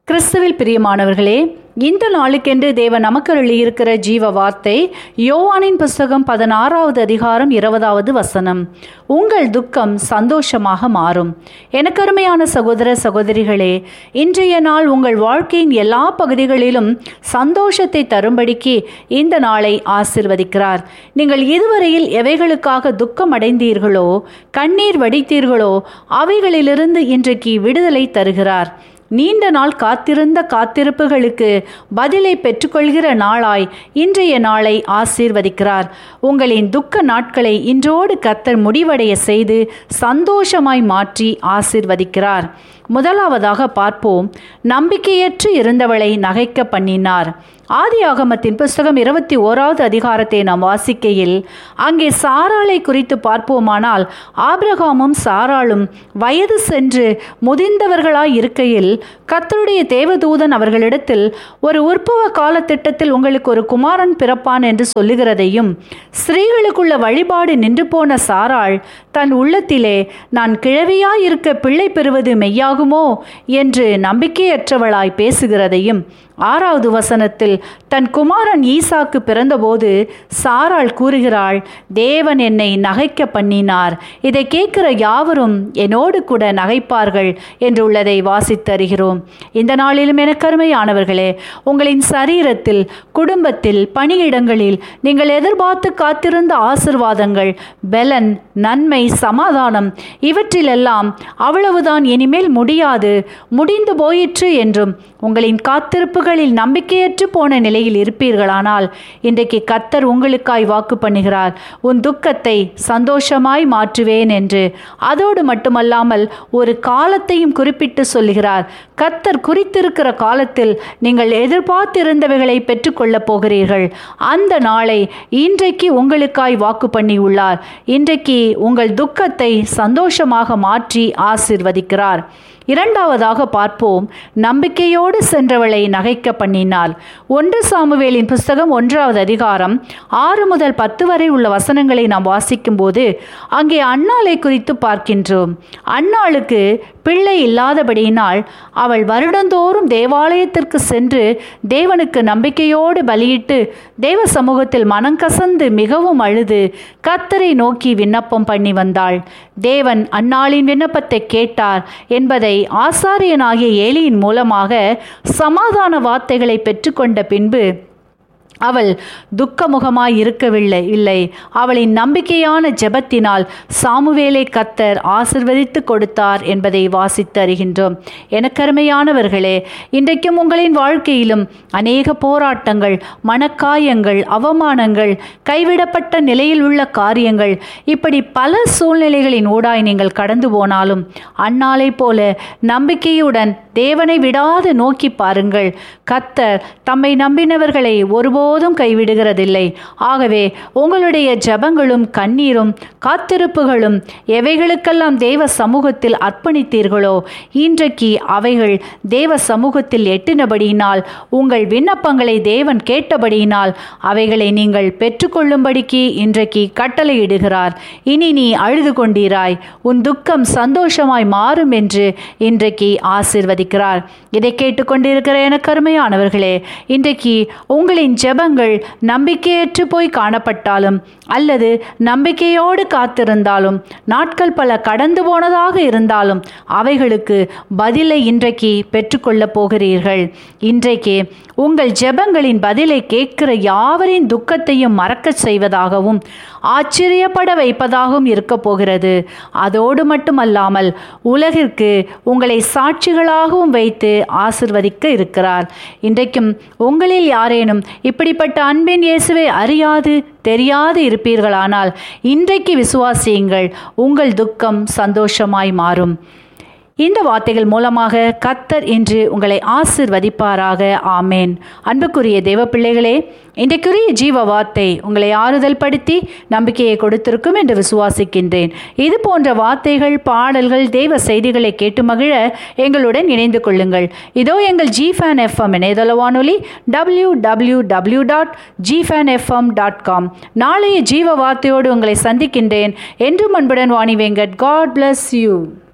கிறிஸ்துவில் பிரியமானவர்களே இந்த நாளுக்கென்று தேவன் நமக்கு இருக்கிற ஜீவ வார்த்தை யோவானின் புஸ்தகம் பதினாறாவது அதிகாரம் இருபதாவது வசனம் உங்கள் துக்கம் சந்தோஷமாக மாறும் எனக்கு அருமையான சகோதர சகோதரிகளே இன்றைய நாள் உங்கள் வாழ்க்கையின் எல்லா பகுதிகளிலும் சந்தோஷத்தை தரும்படிக்கு இந்த நாளை ஆசிர்வதிக்கிறார் நீங்கள் இதுவரையில் எவைகளுக்காக துக்கம் அடைந்தீர்களோ கண்ணீர் வடித்தீர்களோ அவைகளிலிருந்து இன்றைக்கு விடுதலை தருகிறார் நீண்ட நாள் காத்திருந்த காத்திருப்புகளுக்கு பதிலை பெற்றுக்கொள்கிற நாளாய் இன்றைய நாளை ஆசீர்வதிக்கிறார் உங்களின் துக்க நாட்களை இன்றோடு கத்தர் முடிவடைய செய்து சந்தோஷமாய் மாற்றி ஆசீர்வதிக்கிறார் முதலாவதாக பார்ப்போம் நம்பிக்கையற்று இருந்தவளை நகைக்க பண்ணினார் ஆதி ஆகமத்தின் புஸ்தகம் இருபத்தி ஓராவது அதிகாரத்தை நாம் வாசிக்கையில் அங்கே சாராளை குறித்து பார்ப்போமானால் ஆபிரகாமும் சாராளும் வயது சென்று முதிர்ந்தவர்களாய் இருக்கையில் கத்தருடைய தேவதூதன் அவர்களிடத்தில் ஒரு உற்பவ காலத்திட்டத்தில் உங்களுக்கு ஒரு குமாரன் பிறப்பான் என்று சொல்லுகிறதையும் ஸ்திரீகளுக்குள்ள வழிபாடு நின்று போன சாராள் தன் உள்ளத்திலே நான் கிழவியாய் இருக்க பிள்ளை பெறுவது மெய்யாகுமோ என்று நம்பிக்கையற்றவளாய் பேசுகிறதையும் ஆறாவது வசனத்தில் தன் குமாரன் ஈசாக்கு பிறந்தபோது சாராள் கூறுகிறாள் தேவன் என்னை நகைக்க பண்ணினார் இதை கேட்கிற யாவரும் என்னோடு கூட நகைப்பார்கள் என்றுள்ளதை வாசித்தருகிறோம் இந்த நாளிலும் எனக்கருமையானவர்களே உங்களின் சரீரத்தில் குடும்பத்தில் பணியிடங்களில் நீங்கள் எதிர்பார்த்து காத்திருந்த ஆசிர்வாதங்கள் பலன் நன்மை சமாதானம் இவற்றிலெல்லாம் அவ்வளவுதான் இனிமேல் முடியாது முடிந்து போயிற்று என்றும் உங்களின் காத்திருப்புகளில் நம்பிக்கையற்று போன நிலையில் இருப்பீர்களானால் இன்றைக்கு கத்தர் உங்களுக்காய் வாக்கு பண்ணுகிறார் உன் துக்கத்தை சந்தோஷமாய் மாற்றுவேன் என்று அதோடு மட்டுமல்லாமல் ஒரு காலத்தையும் குறிப்பிட்டு சொல்லுகிறார் கத்தர் குறித்திருக்கிற காலத்தில் நீங்கள் எதிர்பார்த்திருந்தவைகளை பெற்றுக்கொள்ளப் போகிறீர்கள் அந்த நாளை இன்றைக்கு உங்களுக்காய் வாக்கு பண்ணியுள்ளார் இன்றைக்கு உங்கள் துக்கத்தை சந்தோஷமாக மாற்றி ஆசிர்வதிக்கிறார் இரண்டாவதாக பார்ப்போம் நம்பிக்கையோடு சென்றவளை நகைக்க பண்ணினாள் ஒன்று சாமுவேலின் புஸ்தகம் ஒன்றாவது அதிகாரம் ஆறு முதல் பத்து வரை உள்ள வசனங்களை நாம் வாசிக்கும்போது அங்கே அன்னாளை குறித்து பார்க்கின்றோம் அன்னாளுக்கு பிள்ளை இல்லாதபடியினால் அவள் வருடந்தோறும் தேவாலயத்திற்கு சென்று தேவனுக்கு நம்பிக்கையோடு பலியிட்டு தேவ சமூகத்தில் மனங்கசந்து மிகவும் அழுது கத்தரை நோக்கி விண்ணப்பம் பண்ணி வந்தாள் தேவன் அன்னாளின் விண்ணப்பத்தை கேட்டார் என்பதை ஆசாரியனாகிய ஏலியின் மூலமாக சமாதான வார்த்தைகளை பெற்றுக்கொண்ட பின்பு அவள் துக்கமுகமாய் இருக்கவில்லை இல்லை அவளின் நம்பிக்கையான ஜெபத்தினால் சாமுவேலை கத்தர் ஆசிர்வதித்து கொடுத்தார் என்பதை வாசித்து அறிகின்றோம் எனக்கருமையானவர்களே இன்றைக்கும் உங்களின் வாழ்க்கையிலும் அநேக போராட்டங்கள் மனக்காயங்கள் அவமானங்கள் கைவிடப்பட்ட நிலையில் உள்ள காரியங்கள் இப்படி பல சூழ்நிலைகளின் ஊடாய் நீங்கள் கடந்து போனாலும் அந்நாளை போல நம்பிக்கையுடன் தேவனை விடாது நோக்கி பாருங்கள் கத்தர் தம்மை நம்பினவர்களை ஒருபோதும் கைவிடுகிறதில்லை ஆகவே உங்களுடைய ஜபங்களும் கண்ணீரும் காத்திருப்புகளும் எவைகளுக்கெல்லாம் தேவ சமூகத்தில் அர்ப்பணித்தீர்களோ இன்றைக்கு அவைகள் தேவ சமூகத்தில் எட்டினபடியினால் உங்கள் விண்ணப்பங்களை தேவன் கேட்டபடியினால் அவைகளை நீங்கள் பெற்றுக்கொள்ளும்படிக்கு இன்றைக்கு கட்டளையிடுகிறார் இனி நீ அழுது கொண்டீராய் உன் துக்கம் சந்தோஷமாய் மாறும் என்று இன்றைக்கு ஆசிர்வதிக்கிறார் இதை கேட்டுக்கொண்டிருக்கிற எனக்கு அருமையானவர்களே இன்றைக்கு உங்களின் ஜெபங்கள் நம்பிக்கையற்று போய் காணப்பட்டாலும் அல்லது நம்பிக்கையோடு காத்திருந்தாலும் நாட்கள் பல கடந்து போனதாக இருந்தாலும் அவைகளுக்கு பதிலை இன்றைக்கு பெற்றுக்கொள்ளப் போகிறீர்கள் இன்றைக்கு உங்கள் ஜெபங்களின் பதிலை கேட்கிற யாவரின் துக்கத்தையும் மறக்கச் செய்வதாகவும் ஆச்சரியப்பட வைப்பதாகவும் இருக்க போகிறது அதோடு மட்டுமல்லாமல் உலகிற்கு உங்களை சாட்சிகளாகவும் வைத்து ஆசிர்வதிக்க இருக்கிறார் இன்றைக்கும் உங்களில் யாரேனும் இப்படிப்பட்ட அன்பின் இயேசுவை அறியாது தெரியாது இருப்பீர்களானால் இன்றைக்கு விசுவாசியுங்கள் உங்கள் துக்கம் சந்தோஷமாய் மாறும் இந்த வார்த்தைகள் மூலமாக கத்தர் இன்று உங்களை ஆசிர்வதிப்பாராக ஆமேன் அன்புக்குரிய தேவ பிள்ளைகளே இன்றைக்குரிய ஜீவ வார்த்தை உங்களை ஆறுதல் படுத்தி நம்பிக்கையை கொடுத்திருக்கும் என்று விசுவாசிக்கின்றேன் இது போன்ற வார்த்தைகள் பாடல்கள் தேவ செய்திகளை கேட்டு மகிழ எங்களுடன் இணைந்து கொள்ளுங்கள் இதோ எங்கள் ஜி ஃபேன் எஃப்எம் இணையதள வானொலி W W W dot G fan FM dot com நாளைய ஜீவ வார்த்தையோடு உங்களை சந்திக்கின்றேன் என்றும் அன்புடன் Vani Venkat God bless you